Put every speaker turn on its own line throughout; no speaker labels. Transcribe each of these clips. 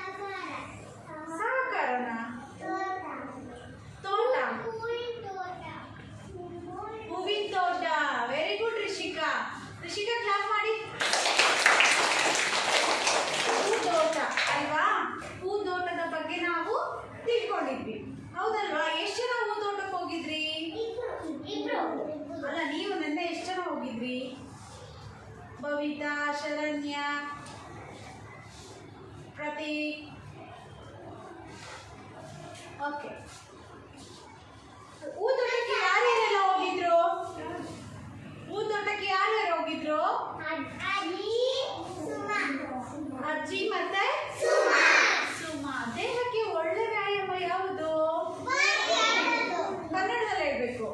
ಸಹಕಾರನ ತೋಟ ಹೂವಿನ ತೋಟ very good Rishika Rishika clap ಮಾಡಿ ಹೂದೋಟ ಅಲ್ವಾ ಹೂದೋಟದ ಬಗ್ಗೆ ನಾವು ತಿಳ್ಕೊಂಡಿದ್ವಿ ಹೌದಲ್ವಾ ಎಷ್ಟು ಜನ ಹೂದೋಟಕ್ಕೆ ಹೋಗಿದ್ರಿ ಅಲ್ಲ ನೀವು ನೆನ್ನೆ ಎಷ್ಟು ಜನ ಹೋಗಿದ್ರಿ ಬಬಿತಾ ಶರಣ್ಯ ಪ್ರತೀಕ್ ಓಕೆ ಊತೋಟಕ್ಕೆ ಯಾರ್ಯಾರೆಲ್ಲ ಹೋಗಿದ್ರು ಊತೋಟಕ್ಕೆ ಯಾರ್ಯಾರು ಹೋಗಿದ್ರು ಅಜ್ಜಿ ಮತ್ತೆ ಸುಮಾ ದೇಹಕ್ಕೆ ಒಳ್ಳೆ ವ್ಯಾಯಾಮ ಯಾವುದು ಕನ್ನಡದಲ್ಲಿ ಹೇಳ್ಬೇಕು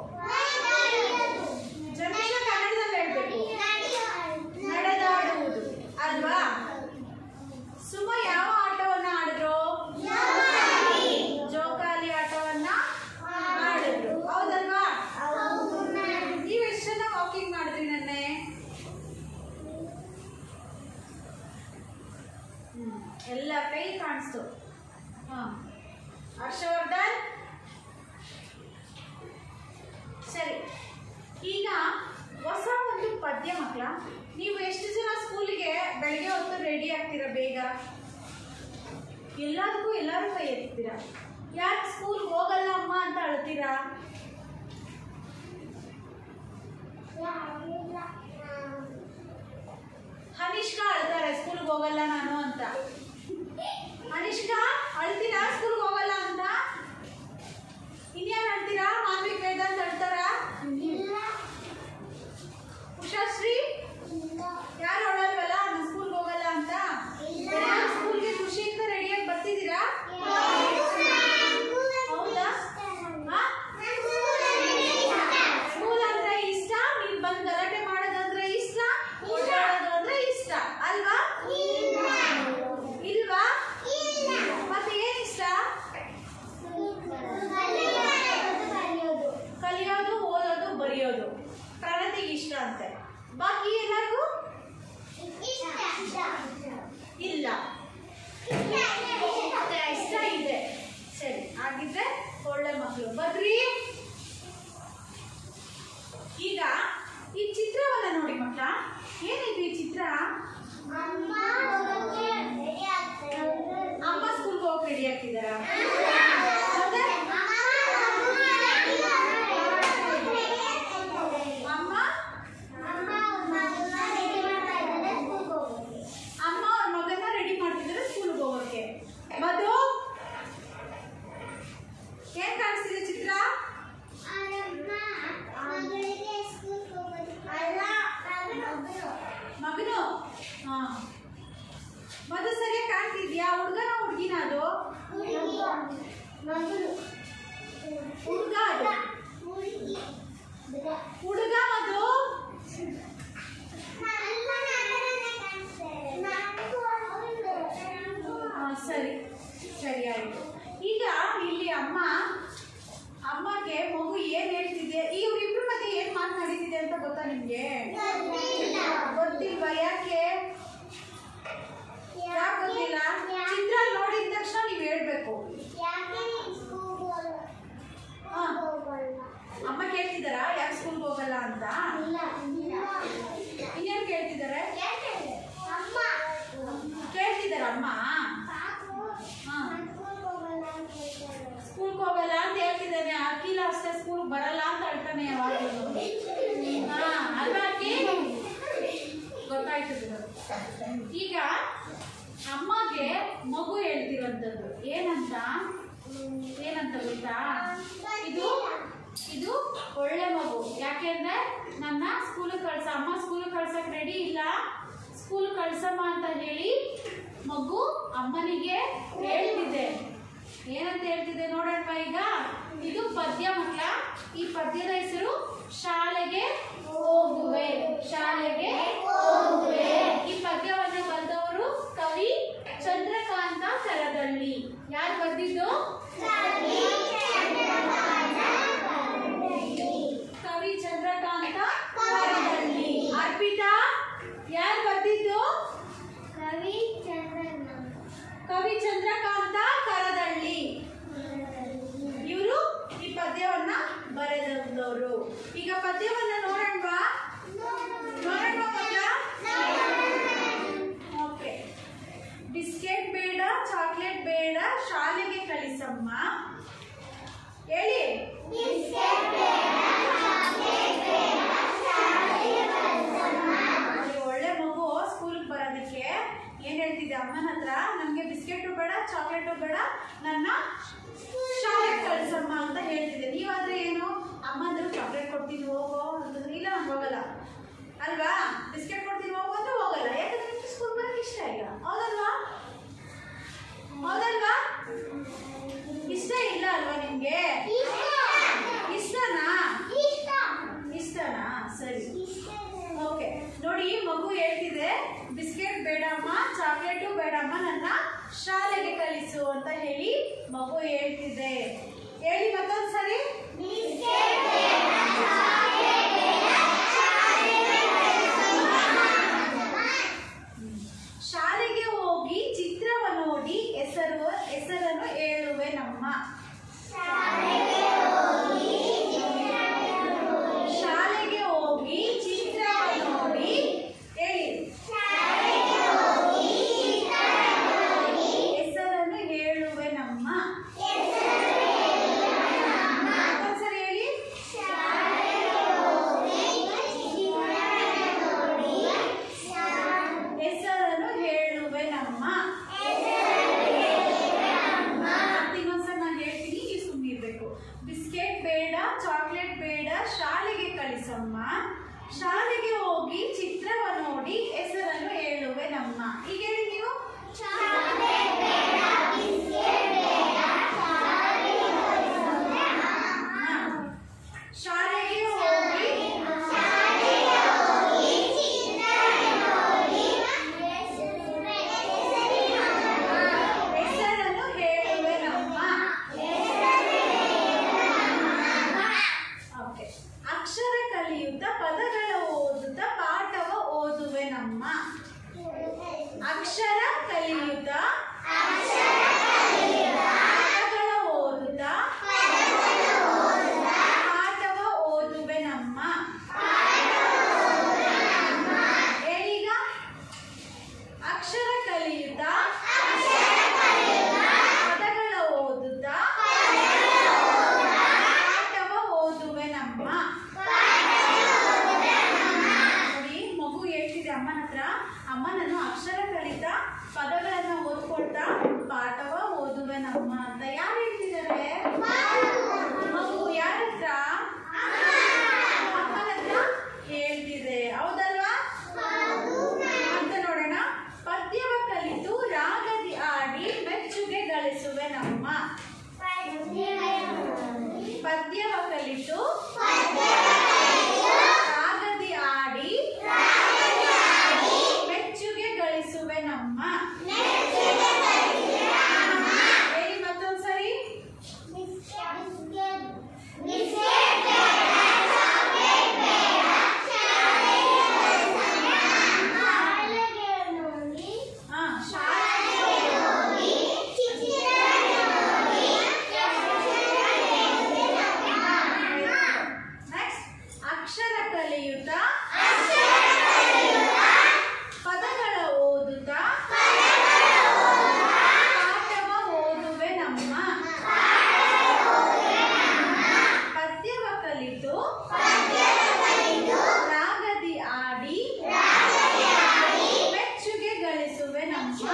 ಜನಿಷ ಕನ್ನಡದಲ್ಲಿ ಹೇಳ್ಬೇಕು ನಡೆದಾಡುವುದು ಅಲ್ವಾ ಸುಮ ಯಾವ ಆಟವನ್ನ ಆಡಿದ್ರು ಜೋಕಾಲಿ ಆಟವನ್ನ ಆಡಿದ್ರು ಹೌದಲ್ವಾ ನೀವು ಎಷ್ಟು ಜನ ವಾಕಿಂಗ್ ಮಾಡಿದ್ರಿ ನೆನ್ನೆ ಹ್ಮ್. ಎಲ್ಲ ಕೈ ಕಾಣಿಸ್ತು ಹಾ ಹರ್ಷವರ್ಧನ್ ಸರಿ ಈಗ ಹೊಸ ಒಂದು ಪದ್ಯ ಮಕ್ಕಳ ನೀವು ಎಷ್ಟು ಜನ ಸ್ಕೂಲಿಗೆ ಬೆಳಗ್ಗೆ ಹೊತ್ತು ರೆಡಿ ಆಗ್ತೀರಾ ಬೇಗ ಎಲ್ಲದಕ್ಕೂ ಎಲ್ಲರೂ ಕೈ ಎತ್ತೀರಾ ಯಾಕೆ ಸ್ಕೂಲ್ಗೆ ಹೋಗಲ್ಲ ಅಮ್ಮ ಅಂತ ಅಳ್ತೀರಾ ಅನಿಷ್ಕಾ ಅಳ್ತಾರೆ ಸ್ಕೂಲ್ಗೆ ಹೋಗಲ್ಲ ನಾನು ಅಂತ ಅನಿಷ್ಕಾ ಅಳ್ತೀರಾ ಸ್ಕೂಲ್ಗೆ ಹೋಗಲ್ಲ ಅಂತ ಇನ್ಯಾರು ಅಳ್ತೀರಾ ಮಾನ್ವಿಕ್ ವೇದಾಂತ್ ಅಳ್ತಾರಾ ಉಷಾಶ್ರೀ ಯಾರು ಅಳಲ್ವಲ್ಲ ನಾನು ಸ್ಕೂಲ್ಗೆ ಹೋಗಲ್ಲ ಅಂತ ಎಲ್ಲರೂ ಸ್ಕೂಲ್ಗೆ ಖುಷಿಯಿಂದ ರೆಡಿಯಾಗಿ ಬರ್ತಿದ್ದೀರಾ ಹೌದಾ ಹಾ? ಸ್ಕೂಲ್ ಅಂದ್ರೆ ಇಷ್ಟ ನೀನ್ ಬಂದ್ ಗಲಾಟೆ ಮಾಡೋದಂದ್ರೆ ಇಷ್ಟ ಓಡಾಡೋದು ಅಂದ್ರೆ ಇಷ್ಟ ಅಲ್ವಾ ಇಲ್ವಾ ಮತ್ತೆ ಏನ್ ಇಷ್ಟ ಕಲಿಯೋದು ಓದೋದು ಬರೆಯೋದು ಪ್ರಣತಿಗೆ ಇಷ್ಟ ಅಂತೆ ಬಾಕಿ ಎಲ್ಲರಿಗೂ ಇಲ್ಲ ಮತ್ತೆ ಇಷ್ಟ ಇದೆ ಸರಿ ಹಾಗಿದ್ರೆ ಒಳ್ಳೆ ಮಕ್ಕಳು ಬದ್ರಿ ಈಗ ಈ ಚಿತ್ರವನ್ನ ನೋಡಿ ಮಕ್ಕಳ ಏನಿದು ಈ ಚಿತ್ರ ಅಮ್ಮ ಸ್ಕೂಲ್ಗೆ ಹೋಗಿ ರೆಡಿ ಆಗ್ತಿದಾರ ಅಮ್ಮ ಅಮ್ಮ ಅವ್ರ ಮಗನ ರೆಡಿ ಮಾಡ್ತಿದ್ದಾರೆ ಸ್ಕೂಲ್ಗೆ ಹೋಗೋಕೆ ಮಧು ಏನ್ ಕಾಣಿಸ್ತಿದೆ ಚಿತ್ರ ಮಗನು ಹಾ ಮಧು ಸರಿಯಾಗಿ ಕಾಣ್ತಿದ್ಯಾ ಹುಡುಗನ ಹುಡುಗಿನ ಅದು ಹುಡುಗ ಅದು ಹುಡುಗ ಮಧು ಹಾ, ಸರಿ ಸರಿ ಆಯ್ತು ಈಗ ಇಲ್ಲಿ ಅಮ್ಮ ಅಮ್ಮಗೆ ಮಗು ಏನ್ ಹೇಳ್ತಿದೆ ಇವ್ರಿಬ್ರು ಮತ್ತೆ ಏನ್ ಮಾತನಾಡಿತಿದೆ ಅಂತ ಗೊತ್ತಾ ನಿಮ್ಗೆ ಗೊತ್ತಿಲ್ವಾ ಯಾಕೆ ಯಾಕೆ ಗೊತ್ತಿಲ್ಲ ಚಿತ್ರ ನೋಡಿದ ತಕ್ಷಣ ನೀವ್ ಹೇಳ್ಬೇಕು ಹಾ. ಅಮ್ಮ ಕೇಳ್ತಿದಾರಾ ಯಾಕೆ ಸ್ಕೂಲ್ಗೆ ಹೋಗಲ್ಲ ಅಂತ ಇನ್ನೇನ್ ಕೇಳ್ತಿದಾರೆ ಕೇಳ್ತಿದಾರ ಅಮ್ಮ ಹಾ ಸ್ಕೂಲ್ಗೆ ಹೋಗಲ್ಲ ಅಂತ ಹೇಳ್ತಿದ್ದಾನೆ ಅಖಿಲ ಅಷ್ಟೇ ಸ್ಕೂಲ್ಗೆ ಬರಲ್ಲ ಅಂತ ಹೇಳ್ತಾನೆ ಯಾವಾಗಲೂ ಹಾ ಅಲ್ವಾ ಅಕ್ಕಿ ಗೊತ್ತಾಯ್ತು ಬಿಡು. ಈಗ ಅಮ್ಮಗೆ ಮಗು ಹೇಳ್ತಿರೋಂಥದ್ದು ಏನಂತ ಏನಂತ ಗೊತ್ತಾ ಇದು ಇದು ಒಳ್ಳೆ ಮಗು ಯಾಕೆಂದ್ರೆ ನನ್ನ ಸ್ಕೂಲ್ ಕಳ್ಸ ಅಮ್ಮ ಸ್ಕೂಲ್ ಕಳ್ಸಕ್ ರೆಡಿ ಇಲ್ಲ ಸ್ಕೂಲ್ ಕಳ್ಸಮ್ಮ ಅಂತ ಹೇಳಿ ಮಗು ಅಮ್ಮನಿಗೆ ಹೇಳ್ತಿದೆ ಏನಂತ ಹೇಳ್ತಿದೆ ನೋಡೋಣ ಈಗ ಇದು ಪದ್ಯ ಮಕ್ಕಳ ಈ ಪದ್ಯದ ಹೆಸರು ಶಾಲೆಗೆ ಹೋಗುವೆ ಶಾಲೆಗೆ ಹೋಗುವೆ ಈ ಪದ್ಯವನ್ನ ಬರೆದವರು ಕವಿ ಚಂದ್ರಕಾಂತ ಕರದಳ್ಳಿ ಯಾರು ಬರ್ದಿದ್ದು ಕವಿ ಚಂದ್ರಕಾಂತ ಕರದಳ್ಳಿ ಅರ್ಪಿತಾ ಯಾರು ಬರ್ದಿದ್ದು ಕವಿ ಚಂದ್ರ ಉಳ್ದವರು ಈಗ ಪದ್ಯವನ್ನ ನೋಡೋಣವಾ ನೋಡೋಣ ಮಕ್ಕಳ ಓಕೆ ಬಿಸ್ಕೆಟ್ ಬೇಡ ಚಾಕ್ಲೇಟ್ ಬೇಡ ಶಾಲೆಗೆ ಕಳಿಸಮ್ಮ ಹೇಳಿ ನೋಡಿ, ಒಳ್ಳೆ ಮಗು ಸ್ಕೂಲ್ಗೆ ಬರೋದಕ್ಕೆ ಏನ್ ಹೇಳ್ತಿದ್ದೆ ಅಮ್ಮನ ಹತ್ರ ನಮ್ಗೆ ಬಿಸ್ಕೆಟ್ ಬೇಡ ಚಾಕ್ಲೇಟ್ ಬೇಡ ನನ್ನ ಶಾಲೆಗೆ ಕಳ್ಸಮ್ಮ ಅಂತ ಹೇಳ್ತಿದ್ದೆ ನೀವಾದ್ರೆ ಏನು ಅಮ್ಮ ಅಂದ್ರೆ ಚಾಕ್ಲೇಟ್ ಕೊಡ್ತೀನಿ ಹೋಗೋ ಅಂತಂದ್ರೆ ಇಲ್ಲ ನಾನು ಹೋಗಲ್ಲ ಅಲ್ವಾ ಬಿಸ್ಕೆಟ್ ಕೊಡ್ತೀನಿ ಹೋಗೋ ಅಂದ್ರೆ ಹೋಗಲ್ಲ ಯಾಕಂದ್ರೆ ನಿಮ್ಗೆ ಸ್ಕೂಲ್ ಬರೋಕೆ ಇಷ್ಟ ಇಲ್ಲ ಹೌದಲ್ವಾ ಹೌದಲ್ವಾ ಇಷ್ಟ ಇಲ್ಲ ಅಲ್ವಾ ನಿಮ್ಗೆ ಇಷ್ಟನಾ ಇಷ್ಟನಾ ಸರಿ ಓಕೆ ನೋಡಿ ಈ ಮಗು ಹೇಳ್ತಿದೆ ಬಿಸ್ಕೆಟ್ ಬೇಡಮ್ಮ ಚಾಕ್ಲೇಟು ಬೇಡಮ್ಮ ನನ್ನ ಶಾಲೆಗೆ ಕಳಿಸು ಅಂತ ಹೇಳಿ ಮಗು ಹೇಳ್ತಿದೆ ಹೇಳಿ ಮತ್ತೊಂದ್ಸರಿ ಶಾಲೆಗೆ ಹೋಗಿ ಚಿತ್ರವ ನೋಡಿ ಹೆಸರು ಹೆಸರನ್ನು ಹೇಳುವೆ ನಮ್ಮ ಶಾಲೆಗೆ ಹೋಗಿ ಚಿತ್ರವ ನೋಡಿ ಹೇಳಿ ಹೆಸರನ್ನು ಹೇಳುವೆ ನಮ್ಮ ಮತ್ತೊಂದ್ಸರಿ ಹೇಳಿ ಹೆಸರನ್ನು ಹೇಳುವೆ ನಮ್ಮ ಮತ್ತೆ ಇನ್ನೊಂದ್ಸಲ ನಾನು ಹೇಳ್ತೀನಿ ನೀವು ಸುಮ್ಮನಿರ್ಬೇಕು ಬಿಸ್ಕೆಟ್ ಬೇಡ ಚಾಕ್ಲೇಟ್ ಬೇಡ ಶಾಲೆಗೆ ಕಳಿಸಮ್ಮ ಶಾಲೆಗೆ ಹೋಗಿ ಚಿತ್ರವ ನೋಡಿ ಹೆಸರನ್ನು ಹೇಳುವೆ ನಮ್ಮ ಈಗ ಹೇಳಿ ನೀವು ಹಾ. ಶಾಲೆಗೆ ಹೋಗಿ ಹೆಸರನ್ನು ಹೇಳುವೆ ನಮ್ಮ ಓಕೆ ಅಕ್ಷರ ಕಲಿಯುತ್ತಾ ಪದಗಳ ಓದುತ್ತಾ ಪಾಠವ ಓದುವೆ ನಮ್ಮ ಅಕ್ಷರ ಕಲಿಯುತ್ತಾ ಪದಗಳ ಓದುತ್ತಾ ಪಾಠವ ಓದುವೆ ನಮ್ಮ ಹೇಳೀಗ ಅಕ್ಷರ ಕಲಿಯುತ್ತಾ ಪದಗಳ ಓದುತ್ತಾ ಪಾಠವ ಓದುವೆ ನಮ್ಮ ನೋಡಿ ಮಗು ಹೇಳ್ತಿದೆ ಅಮ್ಮನ ಹತ್ರ ಅಮ್ಮ ನಾನು ಅಕ್ಷರ ಕಲಿತಾ ಪದಗಳನ್ನ ಓದ್ಕೊಳ್ತಾ ಪಾಠವ ಓದುವೆ ನಮ್ಮ ಅಂತ ಯಾರು ಹೇಳ್ತಿದ್ದಾರೆ ಮಗು ಯಾರ ಹತ್ರ ಅಮ್ಮನ ಹತ್ರ ಹೇಳ್ತಿದೆ ಹೌದಲ್ವಾ ಅಂತ ನೋಡೋಣ ಪದ್ಯವ ಕಲಿತು ರಾಗದಿ ಆಡಿ ಮೆಚ್ಚುಗೆ ಗಳಿಸುವೆ ನಮ್ಮ ಪದ್ಯವ ಕಲಿತು ರಾಗದಿ ಆಡಿ ಮೆಚ್ಚುಗೆ ಗಳಿಸುವೆ ನಮ್ಮ ಹೇಳಿ ಮತ್ತೊಂದ್ಸರಿ ಹಾ ಶಾಲೆ ನೆಕ್ಸ್ಟ್ ಅಕ್ಷರ ಕಲಿಯುತ್ತಾ ಪದಗಳ ಓದುತ್ತಾ ಪಾಠವ ಓದುವೆ ನಮ್ಮ ಪದ್ಯವ ಕಲಿತು ರಾಗದಿ ಆಡಿ ಮೆಚ್ಚುಗೆ ಗಳಿಸುವೆ ನಮ್ಮ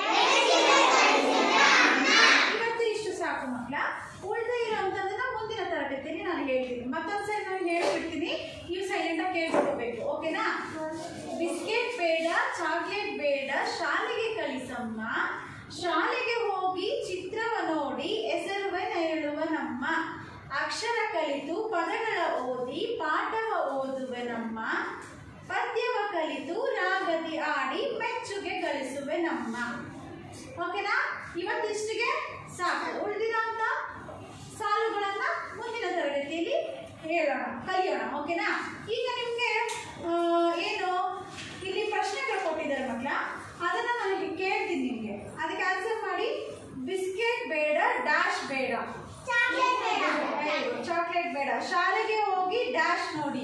ಇವತ್ತು ಇಷ್ಟು ಸಾಕು ಮಕ್ಕಳ ಉಳಿದ ಇರೋಂಥದ್ದನ್ನ ಮುಂದಿನ ತರಗತಿಯಲ್ಲಿ ನಾನು ಹೇಳ್ತೀನಿ ಮತ್ತೊಂದ್ಸರಿ ನಾನು ಹೇಳ್ಬಿಡ್ತೀನಿ ನೀವು ಸೈಲೆಂಟ್ ಆಗಿ ಕೇಳಿಸ್ಕೋಬೇಕು ಓಕೆನಾ ಬಿಸ್ಕೆಟ್ ಬೇಡ ಚಾಕ್ಲೇಟ್ ಬೇಡ ಶಾಲೆಗೆ ಕಳಿಸಮ್ಮ ಶಾಲೆಗೆ ಹೋಗಿ ಚಿತ್ರವ ನೋಡಿ ಹೆಸರುವೆ ಹೇಳುವ ನಮ್ಮ ಅಕ್ಷರ ಕಲಿತು ಪದಗಳ ಓದಿ ಪಾಠವ ಓದುವೆ ನಮ್ಮ ಪದ್ಯವ ಕಲಿತು ರಾಗದಿ ಆಡಿ ಮೆಚ್ಚುಗೆ ಗಳಿಸುವೆ ನಮ್ಮ ಓಕೆನಾ ಇವತ್ತಿಷ್ಟಿಗೆ ಸಾಕು ಉಳಿದಿರೋಂಥ ಸಾಲುಗಳನ್ನ ಮುಂದಿನ ತರಗತಿಯಲ್ಲಿ ಹೇಳೋಣ ಕಲಿಯೋಣ ಓಕೆನಾ ಈಗ ನಿಮಗೆ ಏನು ಇಲ್ಲಿ ಪ್ರಶ್ನೆಗಳು ಕೊಟ್ಟಿದ್ದಾರೆ ಮಕ್ಕಳ ಅದನ್ನ ನಾನು ಕೇಳ್ತೀನಿ ನಿಮಗೆ ಅದಕ್ಕೆ ಆನ್ಸರ್ ಮಾಡಿ ಬಿಸ್ಕೆಟ್ ಬೇಡ ಡ್ಯಾಶ್ ಬೇಡ ಚಾಕ್ಲೇಟ್ ಬೇಡ ಶಾಲೆಗೆ ಹೋಗಿ ಡ್ಯಾಶ್ ನೋಡಿ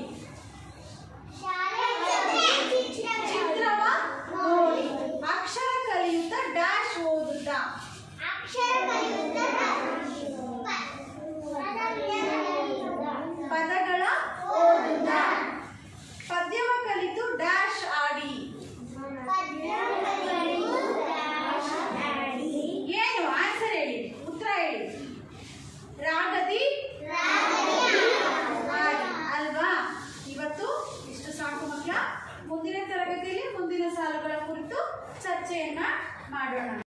ಚಿತ್ರವ ನೋಡಿ ಅಕ್ಷರ ಕಲಿಯುತ್ತಾ ಡ್ಯಾಶ್ ಓದುತ್ತಾ
ಅಕ್ಷರ ಕಲಿಯುತ್ತಾ